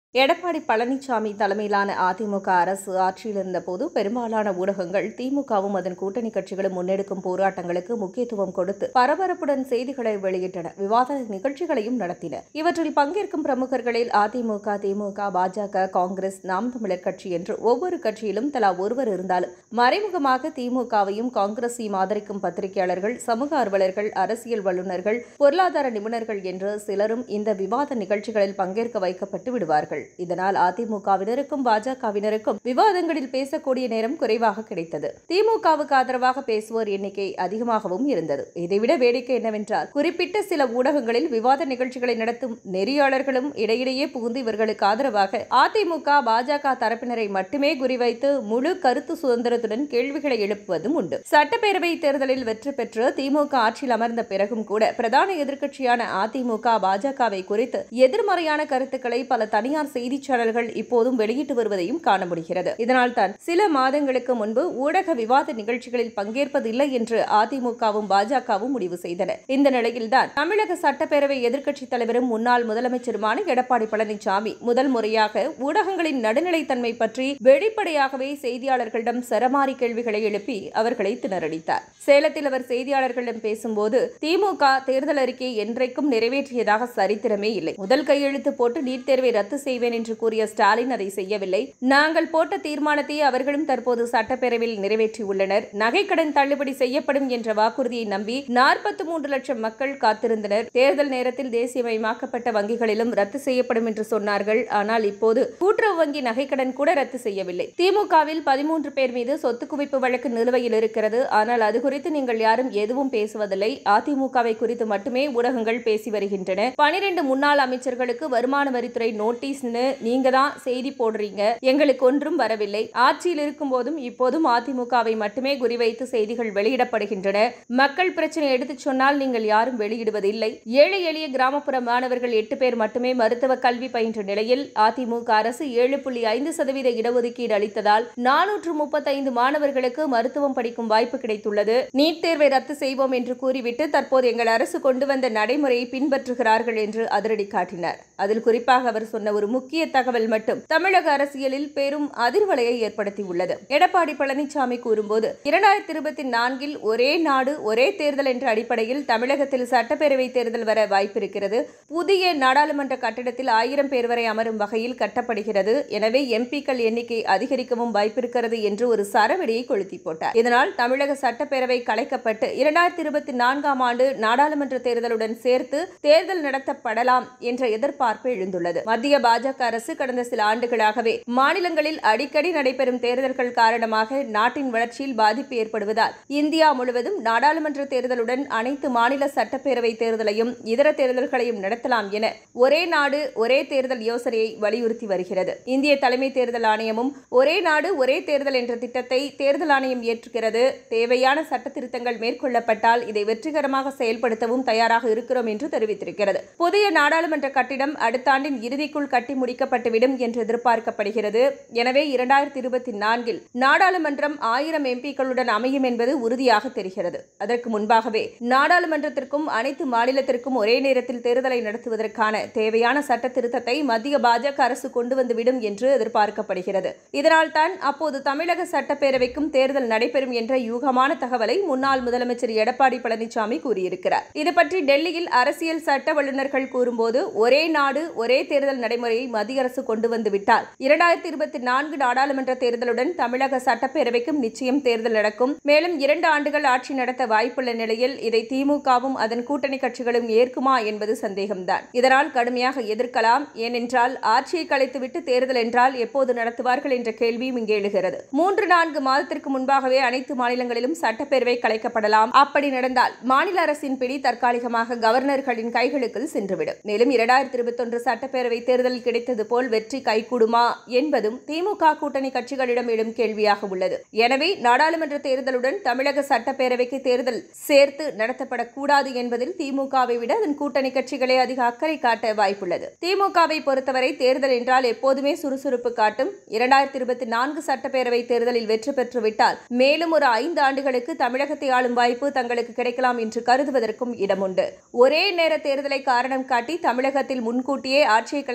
எடப்பாடி பழனிசாமி தலைமையிலான அதிமுக அரசு ஆட்சியில் இருந்தபோது பெரும்பாலான ஊடகங்கள் திமுகவும் அதன் கூட்டணி கட்சிகளும் முன்னெடுக்கும் போராட்டங்களுக்கு முக்கியத்துவம் கொடுத்து பரபரப்புடன் செய்திகளை வெளியிட்டன விவாத நிகழ்ச்சிகளையும் நடத்தின இவற்றில் பங்கேற்கும் பிரமுகர்களில் அதிமுக திமுக பாஜக காங்கிரஸ் நாம் தமிழர் கட்சி என்று ஒவ்வொரு கட்சியிலும் தலா ஒருவர் இருந்தாலும் மறைமுகமாக திமுகவையும் காங்கிரஸையும் ஆதரிக்கும் பத்திரிகையாளர்கள் சமூக ஆர்வலர்கள் அரசியல் வல்லுநர்கள் பொருளாதார நிபுணர்கள் என்று சிலரும் இந்த விவாத நிகழ்ச்சிகளில் பங்கேற்க வைக்கப்பட்டு விடுவார்கள் இதனால் அதிமுகவினருக்கும் பாஜகவினருக்கும் விவாதங்களில் பேசக்கூடிய நேரம் குறைவாக கிடைத்தது திமுகவுக்கு ஆதரவாக பேசுவோர் எண்ணிக்கை அதிகமாகவும் இருந்தது இதைவிட வேடிக்கை என்னவென்றால் குறிப்பிட்ட சில ஊடகங்களில் விவாத நிகழ்ச்சிகளை நடத்தும் நெறியாளர்களும் இடையிடையே புகுந்து இவர்களுக்கு ஆதரவாக அதிமுக பாஜக தரப்பினரை மட்டுமே குறிவைத்து முழு கருத்து சுதந்திரத்துடன் கேள்விகளை எழுப்புவதும் உண்டு சட்டப்பேரவை தேர்தலில் வெற்றி பெற்று திமுக ஆட்சியில் அமர்ந்த பிறகும் கூட பிரதான எதிர்க்கட்சியான அதிமுக பாஜகவை குறித்து எதிர்மறையான கருத்துக்களை பல தனியார் செய்தி சேனல்கள் இப்போதும் வெளியிட்டு வருவதையும் காண முடிகிறது இதனால் தான் சில மாதங்களுக்கு முன்பு ஊடக விவாத நிகழ்ச்சிகளில் பங்கேற்பதில்லை என்று அதிமுகவும் பாஜகவும் முடிவு செய்தன இந்த நிலையில்தான் தமிழக சட்டப்பேரவை எதிர்க்கட்சித் தலைவரும் முன்னாள் முதலமைச்சருமான எடப்பாடி பழனிசாமி முதல் முறையாக ஊடகங்களின் நடுநிலைத்தன்மை பற்றி வெளிப்படையாகவே செய்தியாளர்களிடம் சரமாரி கேள்விகளை எழுப்பி அவர்களை திணறடித்தார் சேலத்தில் அவர் செய்தியாளர்களிடம் பேசும்போது திமுக தேர்தல் அறிக்கையை என்றைக்கும் நிறைவேற்றியதாக சரித்திரமே இல்லை முதல் கையெழுத்து போட்டு நீட் தேர்வை ரத்து செய்வேன் என்று கூறிய ஸ்டாலின் அதை செய்யவில்லை நாங்கள் போட்ட தீர்மானத்தை அவர்களும் தற்போது சட்டப்பேரவையில் நிறைவேற்றியுள்ளனர் நகைக்கடன் தள்ளுபடி செய்யப்படும் என்ற வாக்குறுதியை நம்பி நாற்பத்தி மூன்று லட்சம் மக்கள் காத்திருந்தனர் தேர்தல் நேரத்தில் தேசியமயமாக்கப்பட்ட வங்கிகளிலும் ரத்து செய்யப்படும் என்று சொன்னார்கள் ஆனால் இப்போது கூட்டுறவு வங்கி நகைக்கடன் கூட ரத்து செய்யவில்லை திமுகவில் பதிமூன்று பேர் மீது சொத்து குவிப்பு வழக்கு நிலுவையில் இருக்கிறது ஆனால் அது குறித்து நீங்கள் யாரும் எதுவும் பேசுவதில்லை அதிமுகவை குறித்து மட்டுமே ஊடகங்கள் பேசி வருகின்றன பனிரெண்டு முன்னாள் அமைச்சர்களுக்கு வருமான வரித்துறை நோட்டீஸ்னு நீங்க தான் செய்தி போடுறீங்க எங்களுக்கு ஒன்றும் வரவில்லை ஆட்சியில் இருக்கும் போதும் இப்போதும் அதிமுகவை மட்டுமே குறிவைத்து செய்திகள் வெளியிடப்படுகின்றன மக்கள் பிரச்சனை எடுத்துச் சொன்னால் நீங்கள் யாரும் வெளியிடுவதில்லை ஏழை எளிய கிராமப்புற மாணவர்கள் எட்டு பேர் மட்டுமே மருத்துவ கல்வி பயின்ற நிலையில் அதிமுக அரசு ஏழு புள்ளி ஐந்து சதவீத இடஒதுக்கீடு அளித்ததால் நானூற்று முப்பத்தைந்து மாணவர்களுக்கு மருத்துவம் படிக்கும் வாய்ப்பு கிடைத்துள்ளது நீட் தேர்வை ரத்து செய்வோம் என்று கூறிவிட்டு தற்போது எங்கள் அரசு கொண்டு வந்த நடைமுறையை பின்பற்றுகிறார்கள் என்று அதிரடி காட்டினார் அதில் குறிப்பாக அவர் சொன்ன ஒரு முக்கிய தகவல் மட்டும் தமிழக அரசியலில் பெரும் அதிர்வலையை ஏற்படுத்தியுள்ளது எடப்பாடி பழனிசாமி கூறும்போது இரண்டாயிரத்தி இருபத்தி நான்கில் ஒரே நாடு ஒரே தேர்தல் என்ற அடிப்படையில் தமிழகத்தில் சட்டப்பேரவை தேர்தல் வர வாய்ப்பிருக்கிறது புதிய நாடாளுமன்ற கட்டிடத்தில் ஆயிரம் பேர் வரை அமரும் வகையில் கட்டப்படுகிறது எனவே எம்பிக்கள் எண்ணிக்கை அதிகரிக்கவும் வாய்ப்பிருக்கிறது என்று ஒரு சரவெடியை கொளுத்தி போட்டார் இதனால் தமிழக சட்டப்பேரவை கலைக்கப்பட்டு இரண்டாயிரத்தி இருபத்தி நான்காம் ஆண்டு நாடாளுமன்ற தேர்தலுடன் சேர்த்து தேர்தல் நடத்தப்படலாம் என்ற எதிர்பார்ப்பு எழுந்துள்ளது மத்திய பாஜக அரசு கடந்த சில ஆண்டுகளாகவே மாநிலங்களில் அடிக்கடி நடைபெறும் தேர்தல்கள் காரணமாக நாட்டின் வளர்ச்சியில் பாதிப்பு ஏற்படுவதால் இந்தியா முழுவதும் நாடாளுமன்ற தேர்தலுடன் அனைத்து மாநில சட்டப்பேரவை தேர்தலையும் இதர தேர்தல்களையும் நடத்தலாம் என ஒரே நாடு ஒரே தேர்தல் யோசனையை வலியுறுத்தி வருகிறது இந்திய தலைமை தேர்தல் ஆணையமும் ஒரே நாடு ஒரே தேர்தல் என்ற திட்டத்தை தேர்தல் ஆணையம் ஏற்றுகிறது தேவையான சட்ட திருத்தங்கள் மேற்கொள்ளப்பட்டால் இதை வெற்றிகரமாக செயல்படுத்தவும் தயாராக இருக்கிறோம் என்று தெரிவித்திருக்கிறது புதிய நாடாளுமன்ற கட்டிடம் அடுத்த ஆண்டின் இறுதிக்குள் கட்டி முடிக்கப்பட்டுவிடும் என்று எதிர்பார்க்கப்படுகிறது எனவே இரண்டாயிரத்தி இருபத்தி நான்கில் நாடாளுமன்றம் ஆயிரம் எம்பிக்களுடன் அமையும் என்பது உறுதியாக தெரிகிறது அதற்கு முன்பாகவே நாடாளுமன்றத்திற்கும் அனைத்து மாநிலத்திற்கும் ஒரே நேரத்தில் தேர்தலை நடத்துவதற்கான தேவையான சட்ட திருத்தத்தை மத்திய பாஜக அரசு கொண்டு வந்துவிடும் என்று எதிர்பார்க்கப்படுகிறது இதனால் தான் அப்போது தமிழக சட்டப்பேரவைக்கும் தேர்தல் நடைபெறும் என்ற யூகமான தகவலை முன்னாள் முதலமைச்சர் எடப்பாடி பழனிசாமி கூறியிருக்கிறார் இது பற்றி டெல்லியில் அரசியல் சட்ட வல்லுநர்கள் கூறும்போது ஒரே நாடு ஒரே தேர்தல் நடைமுறையை மத்திய அரசு கொண்டு வந்துவிட்டால் இரண்டாயிரத்தி இருபத்தி நான்கு நாடாளுமன்ற தேர்தலுடன் தமிழக சட்டப்பேரவைக்கும் நிச்சயம் தேர்தல் நடக்கும் மேலும் இரண்டு ஆண்டுகள் ஆட்சி நடத்த வாய்ப்புள்ள நிலையில் இதை திமுகவும் அதன் கூட்டணி கட்சிகளும் ஏற்குமா என்பது சந்தேகம்தான் இதனால் கடுமையாக எதிர்க்கலாம் ஏனென்றால் ஆட்சியை கலைத்துவிட்டு தேர்தல் என்றால் எப்போது நடத்துவார்கள் என்ற கேள்வியும் இங்கே எழுகிறது மூன்று நான்கு மாதத்திற்கு முன்பாகவே அனைத்து மாநிலங்களிலும் சட்டப்பேரவை கலைக்கப்படலாம் அப்படி நடந்தால் மாநில அரசின் பிடி தற்காலிகமாக கவர்னர்களின் கைகளுக்குள் சென்றுவிடும் மேலும் இரண்டாயிரத்தி இருபத்தொன்று சட்டப்பேரவை தேர்தலில் கிடைத்தது போல் வெற்றி கைகூடுமா என்பதும் திமுக கூட்டணி கட்சிகளிடம் எழும் கேள்வியாக உள்ளது எனவே நாடாளுமன்ற தேர்தலுடன் தமிழக சட்டப்பேரவைக்கு தேர்தல் சேர்த்து நடத்தப்படக்கூடாது என்பதில் திமுகவை விட அதன் கூட்டணி கட்சிகளே அதிக அக்கறை காட்ட வாய்ப்புள்ளது திமுகவை பொறுத்தவரை தேர்தல் என்றால் எப்போதுமே சுறுசுறுப்பு காட்டும் இரண்டாயிரத்தி இருபத்தி நான்கு சட்டப்பேரவை தேர்தலில் வெற்றி பெற்றுவிட்டால் மேலும் ஒரு ஐந்து ஆண்டுகளுக்கு தமிழகத்தை ஆளும் வாய்ப்பு தங்களுக்கு கிடைக்கலாம் என்று கருதுவதற்கும் இடமுண்டு ஒரே நேர தேர்தலை காரணம் காட்டி தமிழகத்தில் முன்கூட்டியே ஆட்சியை கலைத்தால்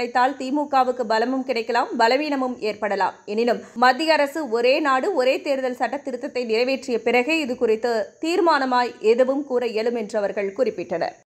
திமுகவுக்கு பலமும் கிடைக்கலாம் பலவீனமும் ஏற்படலாம் எனினும் மத்திய அரசு ஒரே நாடு ஒரே தேர்தல் சட்ட திருத்தத்தை நிறைவேற்றிய பிறகே இது குறித்து தீர்மானமாய் எதுவும் கூற இயலும் என்று அவர்கள் குறிப்பிட்டனர்